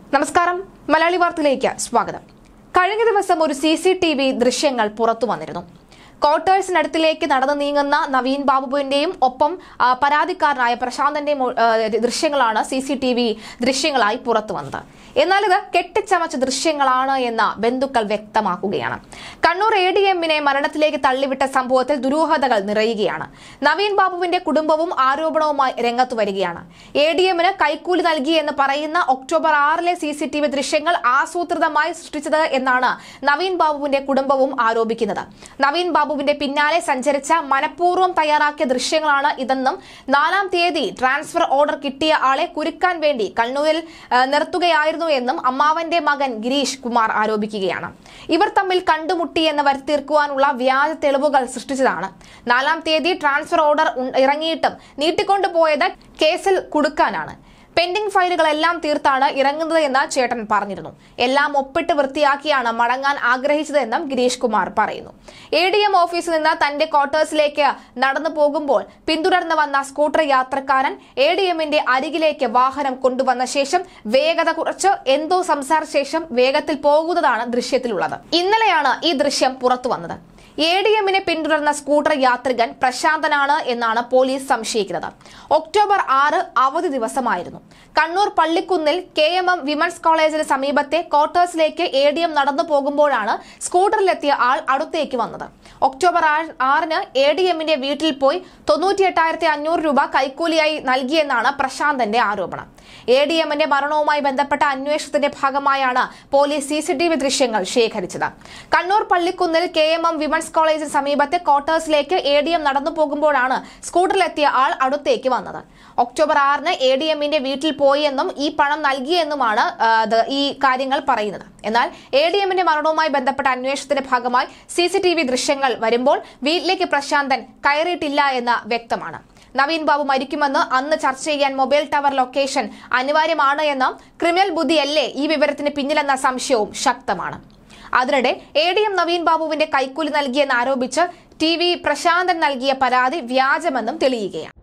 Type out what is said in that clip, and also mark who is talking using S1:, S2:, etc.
S1: നമസ്കാരം മലയാളി വാർത്തയിലേക്ക് സ്വാഗതം കഴിഞ്ഞ ദിവസം ഒരു സി സി ടി വി ദൃശ്യങ്ങൾ പുറത്തു വന്നിരുന്നു ക്വാർട്ടേഴ്സിനടുത്തിലേക്ക് നടന്നു നീങ്ങുന്ന നവീൻ ബാബുവിന്റെയും ഒപ്പം ആ, പരാതിക്കാരനായ പ്രശാന്തന്റെയും ആ, ദൃശ്യങ്ങളാണ് സി സി ടി വി ദൃശ്യങ്ങളായി പുറത്തു വന്നത് എന്നാൽ ഇത് കെട്ടിച്ചമച്ച ദൃശ്യങ്ങളാണ് എന്ന് ബന്ധുക്കൾ വ്യക്തമാക്കുകയാണ് കണ്ണൂർ എ ഡി എമ്മിനെ മരണത്തിലേക്ക് തള്ളിവിട്ട സംഭവത്തിൽ ദുരൂഹതകൾ നിറയുകയാണ് നവീൻ ബാബുവിന്റെ കുടുംബവും ആരോപണവുമായി രംഗത്തു വരികയാണ് എ ഡി എമ്മിന് കൈക്കൂലി നൽകി എന്ന് പറയുന്ന ഒക്ടോബർ ആറിലെ സി സി ടി വി ദൃശ്യങ്ങൾ ആസൂത്രിതമായി സൃഷ്ടിച്ചത് എന്നാണ് നവീൻ ബാബുവിന്റെ കുടുംബവും ആരോപിക്കുന്നത് നവീൻ ബാബുവിന്റെ പിന്നാലെ സഞ്ചരിച്ച മനഃപൂർവ്വം തയ്യാറാക്കിയ ദൃശ്യങ്ങളാണ് ഇതെന്നും നാലാം തീയതി ട്രാൻസ്ഫർ ഓർഡർ കിട്ടിയ ആളെ കുരുക്കാൻ വേണ്ടി കണ്ണൂരിൽ ആ, നിർത്തുകയായിരുന്നു എന്നും അമ്മാവന്റെ മകൻ ഗിരീഷ് കുമാർ ആരോപിക്കുകയാണ് ഇവർ തമ്മിൽ കണ്ടുമുട്ടി എന്ന് വരുത്തീർക്കുവാനുള്ള വ്യാജ തെളിവുകൾ സൃഷ്ടിച്ചതാണ് നാലാം തീയതി ട്രാൻസ്ഫർ ഓർഡർ ഉൺ- ഇറങ്ങിയിട്ടും നീട്ടിക്കൊണ്ടുപോയത് കേസിൽ കുടുക്കാനാണ് പെൻഡിംഗ് ഫയലുകളെല്ലാം തീർത്താണ് ഇറങ്ങുന്നത് എന്ന് ചേട്ടൻ പറഞ്ഞിരുന്നു എല്ലാം ഒപ്പിട്ട് വൃത്തിയാക്കിയാണ് മടങ്ങാൻ ആഗ്രഹിച്ചതെന്നും ഗിരീഷ് കുമാർ പറയുന്നു എ ഡി എം ഓഫീസിൽ നിന്ന് തന്റെ ക്വാർട്ടേഴ്സിലേക്ക് നടന്നു പോകുമ്പോൾ പിന്തുടർന്ന് വന്ന സ്കൂട്ടർ യാത്രക്കാരൻ എ ഡി എമ്മിന്റെ അരികിലേക്ക് വാഹനം കൊണ്ടുവന്ന ശേഷം വേഗത കുറച്ച് എന്തോ സംസാരിച്ച ശേഷം വേഗത്തിൽ പോകുന്നതാണ് ദൃശ്യത്തിലുള്ളത് ഇന്നലെയാണ് ഈ ദൃശ്യം പുറത്തു വന്നത് എ ഡി എമ്മിനെ പിന്തുടർന്ന സ്കൂട്ടർ യാത്രികൻ പ്രശാന്തനാണ് എന്നാണ് പോലീസ് സംശയിക്കുന്നത് ഒക്ടോബർ ആറ് അവധി ദിവസമായിരുന്നു കണ്ണൂർ പള്ളിക്കുന്നിൽ കെ എം എം വിമൻസ് കോളേജിന് സമീപത്തെ ക്വാർട്ടേഴ്സിലേക്ക് എ ഡി എം നടന്നു പോകുമ്പോഴാണ് സ്കൂട്ടറിലെത്തിയ ആൾ അടുത്തേക്ക് വന്നത് ഒക്ടോബർ ആ- ആറിന് എ ഡി എമ്മിന്റെ വീട്ടിൽ പോയി തൊണ്ണൂറ്റി എട്ടായിരത്തി അഞ്ഞൂറ് രൂപ കൈക്കൂലിയായി നൽകിയെന്നാണ് പ്രശാന്തന്റെ ആരോപണം എ ഡി എമ്മിന്റെ മരണവുമായി ബന്ധപ്പെട്ട അന്വേഷണത്തിന്റെ ഭാഗമായാണ് police C C T V ദൃശ്യങ്ങൾ ശേഖരിച്ചത് കണ്ണൂർ പള്ളിക്കുന്നിൽ കെ എം എം വിമൻസ് കോളേജിന് സമീപത്തെ ക്വാർട്ടേഴ്സിലേക്ക് എ ഡി എം നടന്നു പോകുമ്പോഴാണ് സ്കൂട്ടറിലെത്തിയ ആൾ അടുത്തേക്ക് വന്നത് ഒക്ടോബർ ആറിന് എ ഡി എമ്മിന്റെ വീട്ടിൽ പോയി എന്നും ഈ പണം നൽകിയെന്നുമാണ് ആ, ഇത് ഈ കാര്യങ്ങൾ പറയുന്നത് എന്നാൽ എ ഡി എമ്മിന്റെ മരണവുമായി ബന്ധപ്പെട്ട അന്വേഷണത്തിന്റെ ഭാഗമായി സി സി ടി വി ദൃശ്യങ്ങൾ വരുമ്പോൾ വീട്ടിലേക്ക് പ്രശാന്തൻ കയറിയിട്ടില്ല എന്ന് വ്യക്തമാണ് നവീൻ ബാബു മരിക്കുമെന്ന് അന്ന് ചർച്ച ചെയ്യാൻ മൊബൈൽ ടവർ ലൊക്കേഷൻ അനിവാര്യമാണ് എന്നും ക്രിമിനൽ ബുദ്ധിയല്ലേ ഈ വിവരത്തിന് പിന്നിലെന്ന സംശയവും ശക്തമാണ് അതിനിടെ എ ഡി എം നവീൻ ബാബുവിന്റെ കൈക്കൂലി നൽകിയെന്ന് ആരോപിച്ച് ടി വി പ്രശാന്തൻ നൽകിയ പരാതി വ്യാജമെന്നും തെളിയുകയാണ്